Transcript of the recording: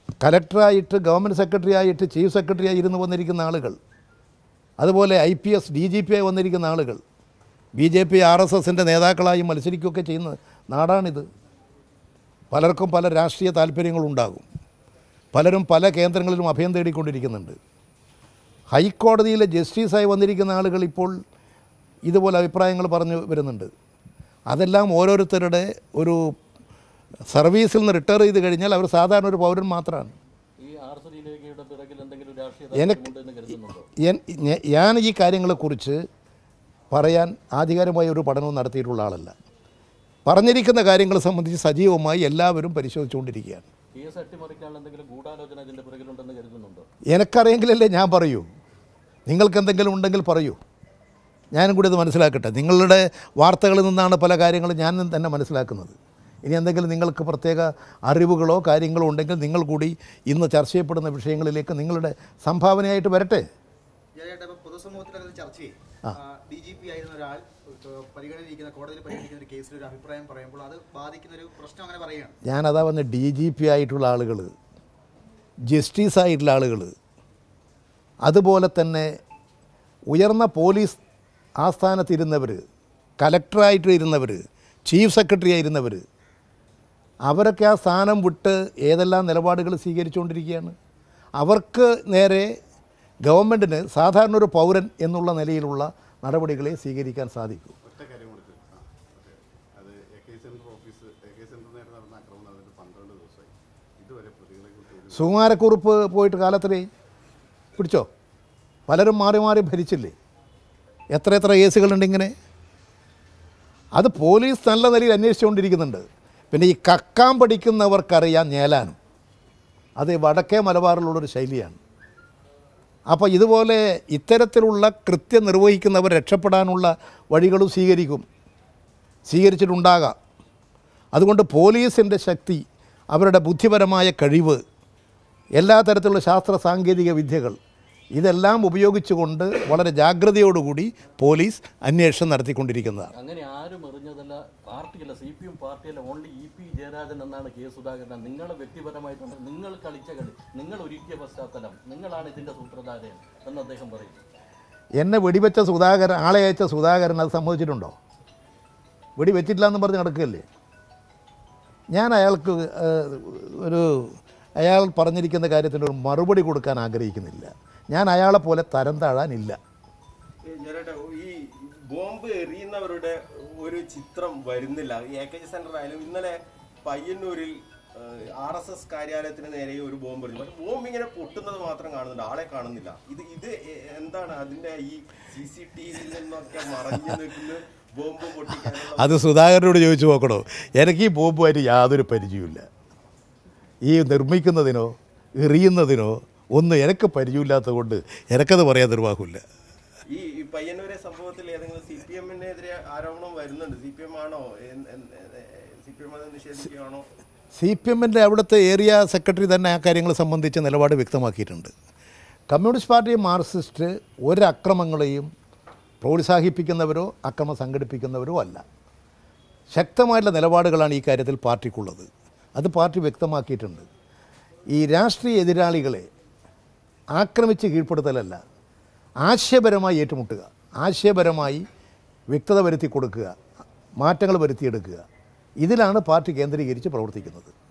കലക്ടറായിട്ട് government secretary ആയിട്ട് chief secretary ആയി ഇരുന്ന് വന്നിരിക്കുന്ന ആളുകൾ അതുപോലെ I P S D G P ആയി വന്നിരിക്കുന്ന ആളുകൾ B J P R S എസിൻ്റെ നേതാക്കളായി മത്സരിക്കുകയൊക്കെ ചെയ്യുന്ന നാടാണിത് പലർക്കും പല രാഷ്ട്രീയ താല്പര്യങ്ങളുണ്ടാകും പലരും പല കേന്ദ്രങ്ങളിലും അഭയം തേടിക്കൊണ്ടിരിക്കുന്നുണ്ട് ഹൈക്കോടതിയിലെ ജസ്റ്റിസായി വന്നിരിക്കുന്ന ആളുകൾ ഇപ്പോൾ ഇതുപോലെ അഭിപ്രായങ്ങൾ പറഞ്ഞു വരുന്നുണ്ട് അതെല്ലാം ഓരോരുത്തരുടെ ഒരു സർവീസിൽ നിന്ന് റിട്ടയർ ചെയ്ത് കഴിഞ്ഞാൽ അവർ സാധാരണ ഒരു പൗരൻ മാത്രമാണ് ഈ ആർ എസ് ഡിയുടെ പിറകിൽ എന്തെങ്കിലും രാഷ്ട്രീയ എനക്ക് താല്പര്യമുണ്ടെന്ന് കരുതുന്നുണ്ടോ എൻ- ഞ- ഞാൻ ഈ കാര്യങ്ങളെക്കുറിച്ച് പറയാൻ ആധികാരികമായ ഒരു പഠനവും നടത്തിയിട്ടുള്ള ആളല്ല പറഞ്ഞിരിക്കുന്ന കാര്യങ്ങളെ സംബന്ധിച്ച് സജീവമായി എല്ലാവരും പരിശോധിച്ചുകൊണ്ടിരിക്കുകയാണ് കേസ് അട്ടിമറിക്കാനുള്ള എന്തെങ്കിലും ഗൂഢാലോചന ഇതിന്റെ പിറകിലുണ്ടെന്ന് കരുതുന്നുണ്ടോ എനക്കറിയെങ്കിലല്ലേ ഞാൻ പറയൂ നിങ്ങൾക്ക് എന്തെങ്കിലും ഉണ്ടെങ്കിൽ പറയൂ ഞാനും കൂടി ഇത് മനസ്സിലാക്കട്ടെ നിങ്ങളുടെ വാർത്തകളിൽ നിന്നാണ് പല കാര്യങ്ങളും ഞാൻ തന്നെ മനസ്സിലാക്കുന്നത് ഇനി എന്തെങ്കിലും നിങ്ങൾക്ക് പ്രത്യേക അറിവുകളോ കാര്യങ്ങളോ ഉണ്ടെങ്കിൽ നിങ്ങൾ കൂടി ഇന്ന് ചർച്ച ചെയ്യപ്പെടുന്ന വിഷയങ്ങളിലേക്ക് നിങ്ങളുടെ സംഭാവനയായിട്ട് വരട്ടെ ജയചേട്ടാ ഇപ്പം പൊതുസമൂഹത്തിലൊക്കെ ഇത് ചർച്ച ചെയ്യും ഡി ജി പി ആയിരുന്ന ഒരാൾ ഇപ്പൊ പരിഗണനയിരിക്കുന്ന കോടതിയിൽ പരിഗണിക്കുന്ന ഒരു കേസിൽ ഒരു അഭിപ്രായം പറയുമ്പോൾ അത് ബാധിക്കുന്ന ഒരു പ്രശ്നം അങ്ങനെ പറയുകയാണ് ഞാനതാ വന്ന് ഡി ജി പി ആയിട്ടുള്ള ആളുകൾ ജസ്റ്റിസ് ആയിട്ടുള്ള ആളുകൾ അതുപോലെ തന്നെ ഉയർന്ന പോലീസ് ആസ്ഥാനത്തിരുന്നവർ കലക്ടറായിട്ട് ഇരുന്നവർ ചീഫ് സെക്രട്ടറി ആയിരുന്നവർ അവരൊക്കെ ആ സ്ഥാനം വിട്ട് ഏതെല്ലാം നിലപാടുകൾ സ്വീകരിച്ചുകൊണ്ടിരിക്കുകയാണ് അവർക്ക് നേരെ ഗവൺമെൻറ്റിന് സാധാരണ ഒരു പൗരൻ എന്നുള്ള നിലയിലുള്ള നടപടികളെ സ്വീകരിക്കാൻ സാധിക്കൂ ഒറ്റ കാര്യം കൂടി ആ ഓക്കെ അത് A K centre office A K centre നേരെ നടന്ന ആക്രമണം നടന്നിട്ട് പന്ത്രണ്ട് ദിവസമായി ഇതുവരെ പ്രതികളെ കുറിച്ച് ഒരു സുകുമാരക്കുറുപ്പ് പോയിട്ട് കാലത്തിലേ പിടിച്ചോ പലരും മാറി മാറി ഭരിച്ചില്ലേ എത്ര എത്ര കേസുകളുണ്ട് ഇങ്ങനെ അത് പോലീസ് നല്ല നിലയിൽ അന്വേഷിച്ചുകൊണ്ടിരിക്കുന്നുണ്ട് പിന്നെ ഈ കക്കാൻ പഠിക്കുന്നവർക്കറിയാം ഞേലാനും അത് വടക്കേ മലബാറിലുള്ളൊരു ശൈലിയാണ് അപ്പോൾ ഇതുപോലെ ഇത്തരത്തിലുള്ള കൃത്യം നിർവഹിക്കുന്നവർ രക്ഷപ്പെടാനുള്ള വഴികളും സ്വീകരിക്കും സ്വീകരിച്ചിട്ടുണ്ടാകാം അതുകൊണ്ട് പോലീസിൻ്റെ ശക്തി അവരുടെ ബുദ്ധിപരമായ കഴിവ് എല്ലാ തരത്തിലുള്ള ശാസ്ത്ര സാങ്കേതിക വിദ്യകൾ ഇതെല്ലാം ഉപയോഗിച്ചുകൊണ്ട് വളരെ ജാഗ്രതയോടുകൂടി പോലീസ് അന്വേഷണം നടത്തിക്കൊണ്ടിരിക്കുന്നതാണ് അങ്ങനെ ആരും എറിഞ്ഞതല്ല പാർട്ടിയല്ല സി പി എം പാർട്ടിയല്ല ഓൺലി ഇ പി ജയരാജൻ എന്നാണ് കെ സുധാകരൻ നിങ്ങൾ വ്യക്തിപരമായിട്ടുണ്ട് നിങ്ങൾ കളിച്ച കളി നിങ്ങൾ ഒരുക്കിയ പശ്ചാത്തലം നിങ്ങളാണ് ഇതിന്റെ സൂത്രധാരൻ എന്ന് അദ്ദേഹം പറയും എന്നെ വെടിവെച്ച സുധാകരൻ ആളെ അയച്ച സുധാകരൻ അത് സമ്മതിച്ചിട്ടുണ്ടോ വെടിവെച്ചിട്ടില്ല എന്ന് പറഞ്ഞ് നടക്കുകയല്ലേ ഞാൻ അയാൾക്ക് ഏഹ്, ഒരു അയാൾ പറഞ്ഞിരിക്കുന്ന കാര്യത്തിന് ഒരു മറുപടി കൊടുക്കാൻ ആഗ്രഹിക്കുന്നില്ല ഞാൻ അയാളെ പോലെ തരം താഴാനില്ല ഞാനേട്ടാ ഈ ബോംബ് എറിയുന്നവരുടെ ഒരു ചിത്രം വരുന്നില്ല എ കെ ജി സെന്റർ ആയാലും ഇന്നലെ പയ്യന്നൂരിൽ ആർ എസ് എസ് കാര്യാലയത്തിന് നേരെ ഒരു ബോംബ് എറിഞ്ഞു പക്ഷെ ബോംബ് ഇങ്ങനെ പൊട്ടുന്നത് മാത്രം കാണുന്നുണ്ട് ആളെ കാണുന്നില്ല ഇത് ഇത് എ- എന്താണ് അതിന്റെ ഈ സി സി ടി വിയിൽ നിന്നൊക്കെ മറഞ്ഞു നിൽക്കുന്ന ബോംബ് പൊട്ടിക്കാനുള്ള അത് സുധാകരനോട് ചോദിച്ചു നോക്കണോ എനിക്ക് ഈ ബോംബുമായിട്ട് യാതൊരു പരിചയമില്ല ഈ നിർമ്മിക്കുന്നതിനോ എറിയുന്നതിനോ ഒന്നും എനിക്ക് പരിചയമില്ലാത്തത് കൊണ്ട് എനിക്കത് പറയാൻ നിർവാഹമില്ല ഈ ഈ പയ്യന്നൂരെ സംഭവത്തിൽ ഏതെങ്കിലും സി പി എമ്മിനെതിരെ ആരോപണം വരുന്നുണ്ട് സി പി എം ആണോ സി പി എം അത് നിഷേധിക്കുകയാണോ സി പി എമ്മിൻ്റെ അവിടുത്തെ ഏരിയ സെക്രട്ടറി തന്നെ ആ കാര്യങ്ങളെ സംബന്ധിച്ച് നിലപാട് വ്യക്തമാക്കിയിട്ടുണ്ട് കമ്മ്യൂണിസ്റ്റ് പാർട്ടി മാർക്സിസ്റ്റ് ഒരു അക്രമങ്ങളെയും പ്രോത്സാഹിപ്പിക്കുന്നവരോ അക്രമം സംഘടിപ്പിക്കുന്നവരോ അല്ല ശക്തമായിട്ടുള്ള നിലപാടുകളാണ് ഈ കാര്യത്തിൽ പാർട്ടിക്കുള്ളത് അത് പാർട്ടി വ്യക്തമാക്കിയിട്ടുണ്ട് ഈ രാഷ്ട്രീയ എതിരാളികളെ ആക്രമിച്ച് കീഴ്പ്പെടുത്തലല്ല ആശയപരമായി ഏറ്റുമുട്ടുക ആശയപരമായി വ്യക്തത വരുത്തി കൊടുക്കുക മാറ്റങ്ങൾ വരുത്തിയെടുക്കുക ഇതിലാണ് പാർട്ടി കേന്ദ്രീകരിച്ച് പ്രവർത്തിക്കുന്നത്